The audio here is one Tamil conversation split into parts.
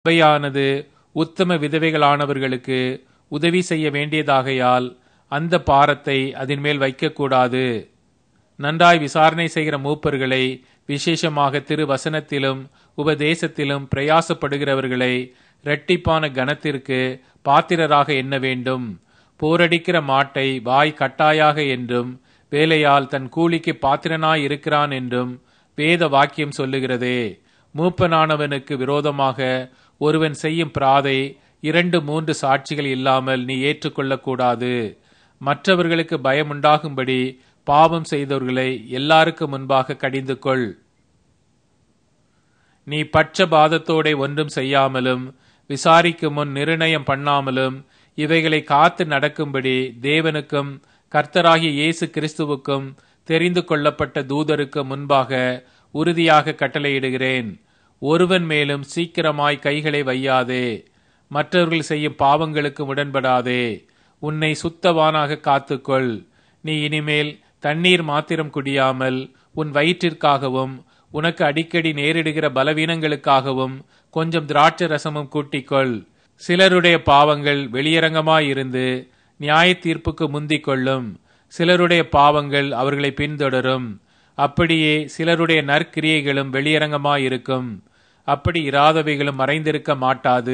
சபையானது உத்தம விதவைகளானவர்களுக்கு உதவி செய்ய வேண்டியதாகையால் அந்த பாரத்தை அதன் மேல் வைக்கக்கூடாது நன்றாய் விசாரணை செய்கிற மூப்பர்களை விசேஷமாக திரு வசனத்திலும் உபதேசத்திலும் பிரயாசப்படுகிறவர்களை இரட்டிப்பான கனத்திற்கு பாத்திரராக எண்ண வேண்டும் போரடிக்கிற மாட்டை வாய் கட்டாயாக என்றும் வேலையால் தன் கூலிக்கு பாத்திரனாய் இருக்கிறான் என்றும் வேத வாக்கியம் சொல்லுகிறதே மூப்பனானவனுக்கு விரோதமாக ஒருவன் செய்யும் பிராதை இரண்டு மூன்று சாட்சிகள் இல்லாமல் நீ ஏற்றுக்கொள்ளக்கூடாது மற்றவர்களுக்கு பயமுண்டாகும்படி பாவம் செய்தவர்களை எல்லாருக்கும் முன்பாக கடிந்து கொள் நீ பட்சபாதத்தோட ஒன்றும் செய்யாமலும் விசாரிக்கும் முன் நிர்ணயம் பண்ணாமலும் இவைகளை காத்து நடக்கும்படி தேவனுக்கும் கர்த்தராகிய இயேசு கிறிஸ்துவுக்கும் தெரிந்து கொள்ளப்பட்ட தூதருக்கு முன்பாக உறுதியாக கட்டளையிடுகிறேன் ஒருவன் மேலும் சீக்கிரமாய் கைகளை வையாதே மற்றவர்கள் செய்யும் பாவங்களுக்கு உடன்படாதே உன்னை சுத்தவானாக காத்துக்கொள் நீ இனிமேல் தண்ணீர் மாத்திரம் குடியாமல் உன் வயிற்றிற்காகவும் உனக்கு அடிக்கடி நேரிடுகிற பலவீனங்களுக்காகவும் கொஞ்சம் திராட்சை ரசமும் கூட்டிக்கொள் சிலருடைய பாவங்கள் வெளியரங்கமாயிருந்து நியாய தீர்ப்புக்கு முந்திக் கொள்ளும் சிலருடைய பாவங்கள் அவர்களை பின்தொடரும் அப்படியே சிலருடைய நற்கிரியைகளும் வெளியரங்கமாயிருக்கும் அப்படி இராதவைகளும் மறைந்திருக்க மாட்டாது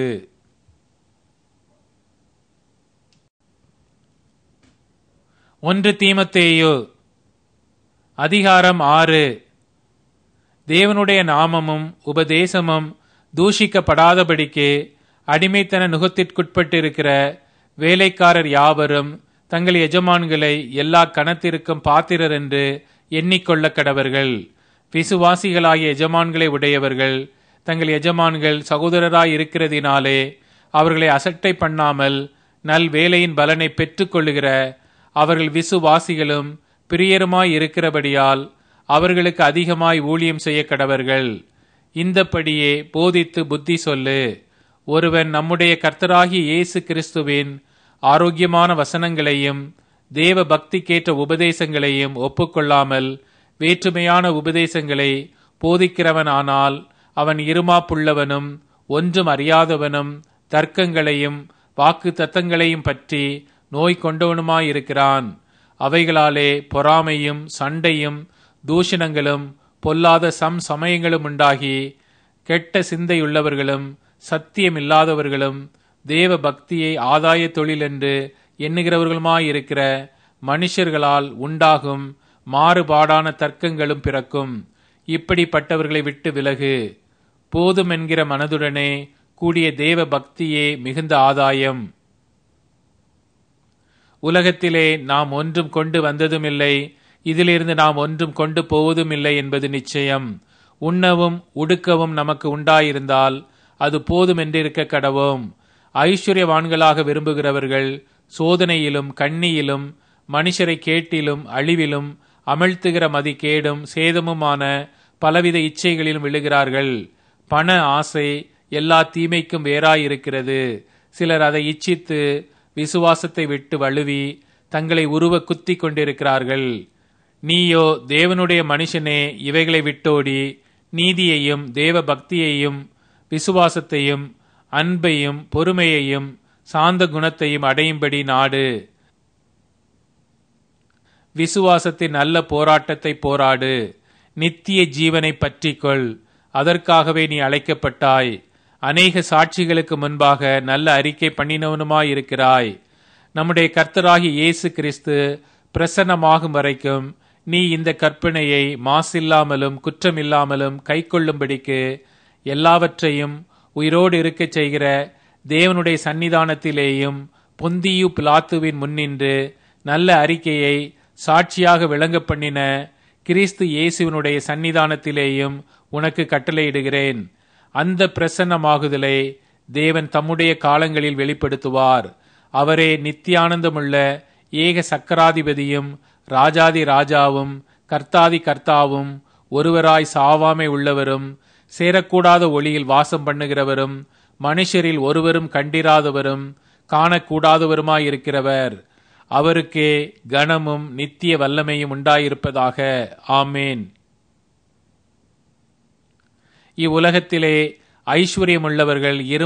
ஒன்று தீமத்தேயோ அதிகாரம் ஆறு தேவனுடைய நாமமும் உபதேசமும் தூஷிக்கப்படாதபடிக்கு அடிமைத்தன நுகத்திற்குட்பட்டிருக்கிற வேலைக்காரர் யாவரும் தங்கள் எஜமான்களை எல்லா கணத்திற்கும் பாத்திரர் என்று எண்ணிக்கொள்ள கடவர்கள் விசுவாசிகளாகிய எஜமான்களை உடையவர்கள் தங்கள் எஜமான்கள் சகோதரராய் இருக்கிறதினாலே அவர்களை அசட்டை பண்ணாமல் நல் வேலையின் பலனை பெற்றுக்கொள்ளுகிற அவர்கள் விசுவாசிகளும் பிரியருமாய் இருக்கிறபடியால் அவர்களுக்கு அதிகமாய் ஊழியம் செய்ய கடவர்கள் இந்தப்படியே போதித்து புத்தி சொல்லு ஒருவன் நம்முடைய கர்த்தராகிய இயேசு கிறிஸ்துவின் ஆரோக்கியமான வசனங்களையும் தேவ பக்திக்கேற்ற உபதேசங்களையும் ஒப்புக்கொள்ளாமல் வேற்றுமையான உபதேசங்களை போதிக்கிறவன் ஆனால் அவன் இருமாப்புள்ளவனும் ஒன்றும் அறியாதவனும் தர்க்கங்களையும் வாக்கு தத்தங்களையும் பற்றி நோய் கொண்டவனுமாயிருக்கிறான் அவைகளாலே பொறாமையும் சண்டையும் தூஷணங்களும் பொல்லாத சம் சமயங்களும் உண்டாகி கெட்ட சிந்தையுள்ளவர்களும் சத்தியமில்லாதவர்களும் தேவ பக்தியை ஆதாய தொழில் என்று எண்ணுகிறவர்களுமாயிருக்கிற மனுஷர்களால் உண்டாகும் மாறுபாடான தர்க்கங்களும் பிறக்கும் இப்படிப்பட்டவர்களை விட்டு விலகு போதும் என்கிற மனதுடனே கூடிய தேவ பக்தியே மிகுந்த ஆதாயம் உலகத்திலே நாம் ஒன்றும் கொண்டு வந்ததுமில்லை இதிலிருந்து நாம் ஒன்றும் கொண்டு போவதும் இல்லை என்பது நிச்சயம் உண்ணவும் உடுக்கவும் நமக்கு உண்டாயிருந்தால் அது போதும் என்றிருக்க கடவோம் ஐஸ்வர்யவான்களாக விரும்புகிறவர்கள் சோதனையிலும் கண்ணியிலும் மனுஷரை கேட்டிலும் அழிவிலும் அமிழ்த்துகிற மதிக்கேடும் சேதமுமான பலவித இச்சைகளிலும் விழுகிறார்கள் பண ஆசை எல்லா தீமைக்கும் வேறாயிருக்கிறது சிலர் அதை இச்சித்து விசுவாசத்தை விட்டு வழுவி தங்களை உருவ குத்தி கொண்டிருக்கிறார்கள் நீயோ தேவனுடைய மனுஷனே இவைகளை விட்டோடி நீதியையும் தேவ பக்தியையும் விசுவாசத்தையும் அன்பையும் பொறுமையையும் சாந்த குணத்தையும் அடையும்படி நாடு விசுவாசத்தின் நல்ல போராட்டத்தை போராடு நித்திய ஜீவனை பற்றிக்கொள் அதற்காகவே நீ அழைக்கப்பட்டாய் அநேக சாட்சிகளுக்கு முன்பாக நல்ல அறிக்கை பண்ணினவனுமாயிருக்கிறாய் நம்முடைய கர்த்தராகி இயேசு கிறிஸ்து பிரசன்னமாகும் வரைக்கும் நீ இந்த கற்பனையை மாசில்லாமலும் குற்றமில்லாமலும் கை கொள்ளும்படிக்கு எல்லாவற்றையும் உயிரோடு இருக்கச் செய்கிற தேவனுடைய சன்னிதானத்திலேயும் பொந்தியு பிலாத்துவின் முன்னின்று நல்ல அறிக்கையை சாட்சியாக விளங்க பண்ணின கிறிஸ்து இயேசுவினுடைய சன்னிதானத்திலேயும் உனக்கு கட்டளையிடுகிறேன் அந்த பிரசன்னமாகுதலை தேவன் தம்முடைய காலங்களில் வெளிப்படுத்துவார் அவரே நித்தியானந்தமுள்ள ஏக சக்கராதிபதியும் ராஜாதி ராஜாவும் கர்த்தாதி கர்த்தாவும் ஒருவராய் சாவாமை உள்ளவரும் சேரக்கூடாத ஒளியில் வாசம் பண்ணுகிறவரும் மனுஷரில் ஒருவரும் கண்டிராதவரும் காணக்கூடாதவருமாயிருக்கிறவர் அவருக்கே கனமும் நித்திய வல்லமையும் உண்டாயிருப்பதாக ஆமேன் இவ்வுலகத்திலே ஐஸ்வர்யமுள்ளவர்கள்